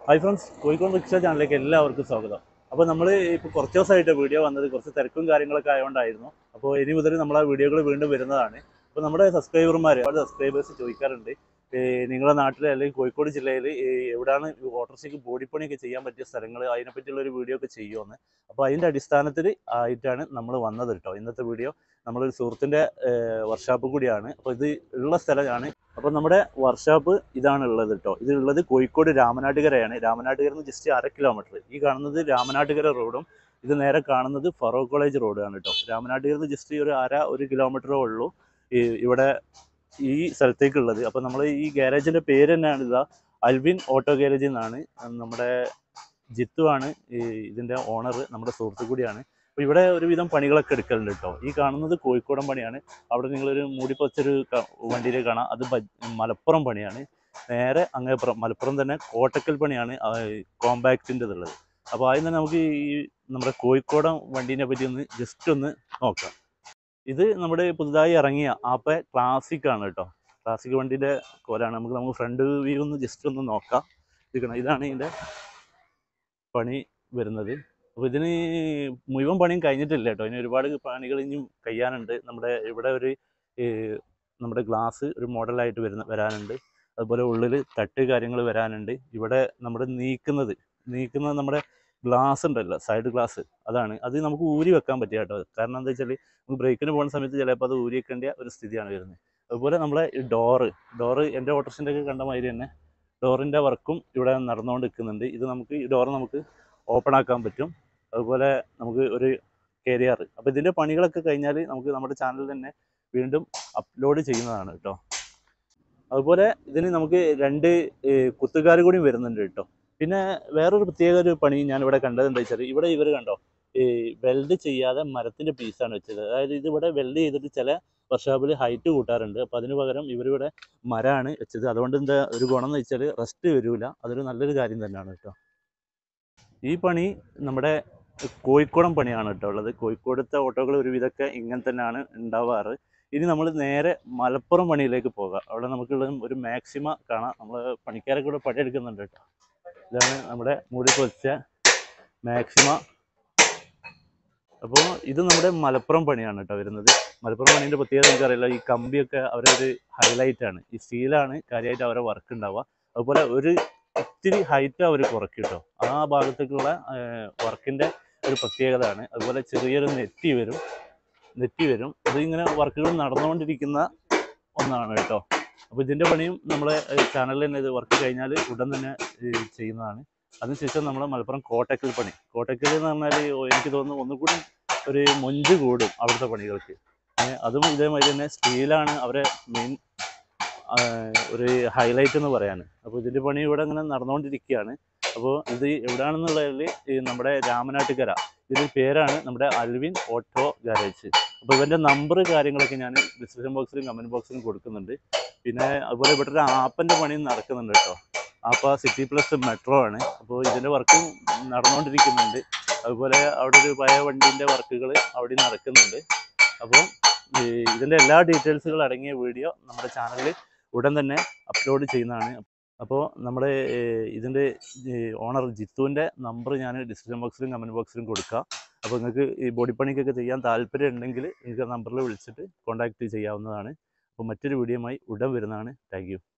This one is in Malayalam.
ഹായ് ഫ്രണ്ട്സ് കോഴിക്കോട് റിക്ഷ ചാനലിലേക്ക് എല്ലാവർക്കും സ്വാഗതം അപ്പോൾ നമ്മൾ ഇപ്പോൾ കുറച്ച് ദിവസമായിട്ട് വീഡിയോ വന്നത് കുറച്ച് തിരക്കും കാര്യങ്ങളൊക്കെ ആയതുകൊണ്ടായിരുന്നു അപ്പോൾ ഇനി മുതൽ നമ്മൾ ആ വീഡിയോകൾ വീണ്ടും വരുന്നതാണ് അപ്പോൾ നമ്മുടെ സബ്സ്ക്രൈബർമാർ ഒരുപാട് സബ്സ്ക്രൈബേഴ്സ് ചോദിക്കാറുണ്ട് ഈ നിങ്ങളുടെ നാട്ടിൽ അല്ലെങ്കിൽ കോഴിക്കോട് ജില്ലയിൽ ഈ എവിടെയാണ് ഈ ഓട്ടോറിക്ഷയ്ക്ക് ബോഡിപ്പണിയൊക്കെ ചെയ്യാൻ പറ്റിയ സ്ഥലങ്ങൾ അതിനെപ്പറ്റിയുള്ള ഒരു വീഡിയോ ഒക്കെ ചെയ്യുമെന്ന് അപ്പോൾ അതിൻ്റെ അടിസ്ഥാനത്തിൽ ആയിട്ടാണ് നമ്മൾ വന്നത് കേട്ടോ ഇന്നത്തെ വീഡിയോ നമ്മളൊരു സുഹൃത്തിൻ്റെ വർക്ക്ഷോപ്പ് കൂടിയാണ് അപ്പോൾ ഇത് ഉള്ള സ്ഥലമാണ് അപ്പോൾ നമ്മുടെ വർക്ക്ഷോപ്പ് ഇതാണ് ഉള്ളത് കേട്ടോ ഇത് ഉള്ളത് കോഴിക്കോട് രാമനാട്ടുകരയാണ് രാമനാട്ടുകര നിന്ന് ജസ്റ്റ് അര കിലോമീറ്റർ ഈ കാണുന്നത് രാമനാട്ടുകര റോഡും ഇത് നേരെ കാണുന്നത് ഫറൂഖ് കോളേജ് റോഡാണ് കേട്ടോ രാമനാട്ടുകര നിന്ന് ജസ്റ്റ് ഒരു അര ഒരു കിലോമീറ്ററേ ഉള്ളൂ ഈ ഇവിടെ ഈ സ്ഥലത്തേക്കുള്ളത് അപ്പോൾ നമ്മൾ ഈ ഗാരേജിൻ്റെ പേര് തന്നെയാണ് ഇതാ അൽവിൻ ഓട്ടോ ഗാരേജ് എന്നാണ് നമ്മുടെ ജിത്തു ആണ് ഈ ഇതിൻ്റെ ഓണർ നമ്മുടെ സുഹൃത്തു കൂടിയാണ് അപ്പോൾ ഇവിടെ ഒരുവിധം പണികളൊക്കെ എടുക്കലുണ്ട് കേട്ടോ ഈ കാണുന്നത് കോഴിക്കോടൻ പണിയാണ് അവിടെ നിങ്ങളൊരു മൂടിപ്പൊച്ചൊരു ക- വണ്ടിയിൽ കാണാം അത് ബ- മലപ്പുറം പണിയാണ് നേരെ അങ്ങേപ്പുറം മലപ്പുറം തന്നെ കോട്ടക്കൽ പണിയാണ് കോമ്പാക്റ്റിൻ്റെ ഉള്ളത് അപ്പോൾ ആദ്യം തന്നെ നമുക്ക് ഈ നമ്മുടെ കോഴിക്കോടൻ വണ്ടീനെ പറ്റി ഒന്ന് ജസ്റ്റ് ഒന്ന് നോക്കാം ഇത് നമ്മുടെ പുതുതായി ഇറങ്ങിയ ആപ്പ ക്ലാസിക് ആണ് കേട്ടോ ക്ലാസിക് വണ്ടീൻ്റെ കോലാണ് നമുക്ക് നമുക്ക് ഫ്രണ്ട് വ്യൂ ഒന്ന് ജസ്റ്റ് ഒന്ന് നോക്കാം ഇരിക്കണം ഇതാണ് ഇതിൻ്റെ പണി വരുന്നത് അപ്പോൾ ഇതിന് മുഴുവൻ പണിയും കഴിഞ്ഞിട്ടില്ല കേട്ടോ ഇനി ഒരുപാട് പണികൾ ഇനിയും കഴിയാനുണ്ട് നമ്മുടെ ഇവിടെ ഒരു ഈ നമ്മുടെ ഗ്ലാസ് ഒരു മോഡലായിട്ട് വരുന്ന വരാനുണ്ട് അതുപോലെ ഉള്ളിൽ തട്ട് കാര്യങ്ങൾ വരാനുണ്ട് ഇവിടെ നമ്മുടെ നീക്കുന്നത് നീക്കുന്നത് നമ്മുടെ ഗ്ലാസ് ഉണ്ടല്ലോ സൈഡ് ഗ്ലാസ് അതാണ് അത് നമുക്ക് ഊരി വെക്കാൻ പറ്റിയ കേട്ടോ കാരണം എന്താ വെച്ചാൽ നമുക്ക് ബ്രേക്കിന് പോകുന്ന സമയത്ത് ചിലപ്പോൾ അത് ഊരി വെക്കേണ്ട ഒരു സ്ഥിതിയാണ് വരുന്നത് അതുപോലെ നമ്മളെ ഈ ഡോറ് ഡോറ് എൻ്റെ ഓട്ടോറിൻ്റെ ഒക്കെ കണ്ട മാതിരി തന്നെ ഡോറിൻ്റെ വർക്കും ഇവിടെ നടന്നുകൊണ്ട് നിൽക്കുന്നുണ്ട് ഇത് നമുക്ക് ഈ ഡോറ് നമുക്ക് ഓപ്പൺ ആക്കാൻ പറ്റും അതുപോലെ നമുക്ക് ഒരു കേരിയർ അപ്പോൾ ഇതിൻ്റെ പണികളൊക്കെ കഴിഞ്ഞാൽ നമുക്ക് നമ്മുടെ ചാനലിൽ തന്നെ വീണ്ടും അപ്ലോഡ് ചെയ്യുന്നതാണ് കേട്ടോ അതുപോലെ ഇതിന് നമുക്ക് രണ്ട് കുത്തുകാർ കൂടി വരുന്നുണ്ട് കേട്ടോ പിന്നെ വേറൊരു പ്രത്യേക ഒരു പണി ഞാൻ ഇവിടെ കണ്ടത് എന്താ വെച്ചാൽ ഇവിടെ ഇവർ കണ്ടോ ഈ വെൽഡ് ചെയ്യാതെ മരത്തിൻ്റെ പീസാണ് വെച്ചത് അതായത് ഇത് ഇവിടെ വെൽഡ് ചെയ്തിട്ട് ചില വർഷാപ്പിൽ ഹൈറ്റ് കൂട്ടാറുണ്ട് അപ്പോൾ അതിന് പകരം ഇവരിവിടെ മരമാണ് വെച്ചത് അതുകൊണ്ട് എന്താ ഒരു ഗുണം എന്ന് വെച്ചാൽ റെസ്റ്റ് വരില്ല അതൊരു നല്ലൊരു കാര്യം തന്നെയാണ് കേട്ടോ ഈ പണി നമ്മുടെ കോഴിക്കോടൻ പണിയാണ് കേട്ടോ ഉള്ളത് കോഴിക്കോടത്തെ ഓട്ടോകൾ ഒരുവിധമൊക്കെ ഇങ്ങനെ തന്നെയാണ് ഉണ്ടാവാറ് ഇനി നമ്മൾ നേരെ മലപ്പുറം പണിയിലേക്ക് പോകാം അവിടെ നമുക്കുള്ളത് ഒരു മാക്സിമ കാണാം നമ്മൾ പണിക്കാരൊക്കെ ഇവിടെ പണിയെടുക്കുന്നുണ്ട് കേട്ടോ ഇതാണ് നമ്മുടെ മുടി പൊതിച്ച മാക്സിമ അപ്പോൾ ഇത് നമ്മുടെ മലപ്പുറം പണിയാണ് കേട്ടോ വരുന്നത് മലപ്പുറം പണീൻ്റെ പ്രത്യേകത എനിക്കറിയില്ല ഈ കമ്പിയൊക്കെ അവരുടെ ഒരു ഹൈലൈറ്റ് ആണ് ഈ സ്റ്റീലാണ് കാര്യമായിട്ട് അവരെ വർക്ക് ഉണ്ടാവുക അതുപോലെ ഒരു ഇത്തിരി ഹൈറ്റ് അവർ കുറയ്ക്കും കേട്ടോ ആ ഭാഗത്തേക്കുള്ള വർക്കിൻ്റെ ഒരു പ്രത്യേകതയാണ് അതുപോലെ ചെറിയൊരു നെറ്റി വരും നെറ്റി വരും ഇത് ഇങ്ങനെ വർക്കുകൾ നടന്നുകൊണ്ടിരിക്കുന്ന ഒന്നാണ് കേട്ടോ അപ്പോൾ ഇതിൻ്റെ പണിയും നമ്മളെ ചാനലിൽ തന്നെ ഇത് വർക്ക് കഴിഞ്ഞാൽ ഉടൻ തന്നെ ഏ, ചെയ്യുന്നതാണ് അതിനുശേഷം നമ്മൾ മലപ്പുറം കോട്ടക്കൽ പണി കോട്ടക്കൽ എന്ന് പറഞ്ഞാൽ എനിക്ക് തോന്നുന്നു ഒന്നുകൂടി ഒരു മൊഞ്ച് കൂടും അവിടുത്തെ പണികൾക്ക് ഏ, അതും ഇതേമാതിരി തന്നെ സ്റ്റീലാണ് അവരെ മെയിൻ ഒരു ഹൈലൈറ്റ് എന്ന് പറയാണ് അപ്പോൾ ഇതിൻ്റെ പണി ഇവിടെ ഇങ്ങനെ നടന്നുകൊണ്ടിരിക്കുകയാണ് അപ്പോൾ ഇത് എവിടെയാണെന്നുള്ളതിൽ ഈ നമ്മുടെ രാമനാട്ടുകര ഇതിൻ്റെ പേരാണ് നമ്മുടെ അൽവിൻ ഓട്ടോ ഗാരേജ് അപ്പോൾ ഇവൻ്റെ നമ്പർ കാര്യങ്ങളൊക്കെ ഞാൻ ഡിസ്ക്രിപ്ഷൻ ബോക്സിലും കമൻറ്റ് ബോക്സിലും കൊടുക്കുന്നുണ്ട് പിന്നെ അതുപോലെ ഇവിടെ ഒരു ആപ്പൻ്റെ പണിയും നടക്കുന്നുണ്ട് കേട്ടോ ആപ്പ സിറ്റി പ്ലസ് മെട്രോ ആണ് അപ്പോൾ ഇതിൻ്റെ വർക്കും നടന്നുകൊണ്ടിരിക്കുന്നുണ്ട് അതുപോലെ അവിടെ ഒരു പഴയ വണ്ടീൻ്റെ വർക്കുകൾ അവിടെ നടക്കുന്നുണ്ട് അപ്പോൾ ഈ ഇതിൻ്റെ എല്ലാ ഡീറ്റെയിൽസുകൾ അടങ്ങിയ വീഡിയോ നമ്മുടെ ചാനലിൽ ഉടൻ തന്നെ അപ്ലോഡ് ചെയ്യുന്നതാണ് അപ്പോൾ നമ്മുടെ ഏഹ്, ഇതിൻ്റെ ഓണർ ജിത്തുവിൻ്റെ നമ്പർ ഞാൻ ഡിസ്ക്രിപ്ഷൻ ബോക്സിലും കമൻറ്റ് ബോക്സിലും കൊടുക്കാം അപ്പോൾ നിങ്ങൾക്ക് ഈ ബോഡി പണിക്കൊക്കെ ചെയ്യാൻ താല്പര്യം ഉണ്ടെങ്കിൽ നിങ്ങൾക്ക് നമ്പറിൽ വിളിച്ചിട്ട് കോൺടാക്റ്റ് ചെയ്യാവുന്നതാണ് അപ്പോൾ മറ്റൊരു വീഡിയോയുമായി ഉടൻ വരുന്നതാണ് താങ്ക്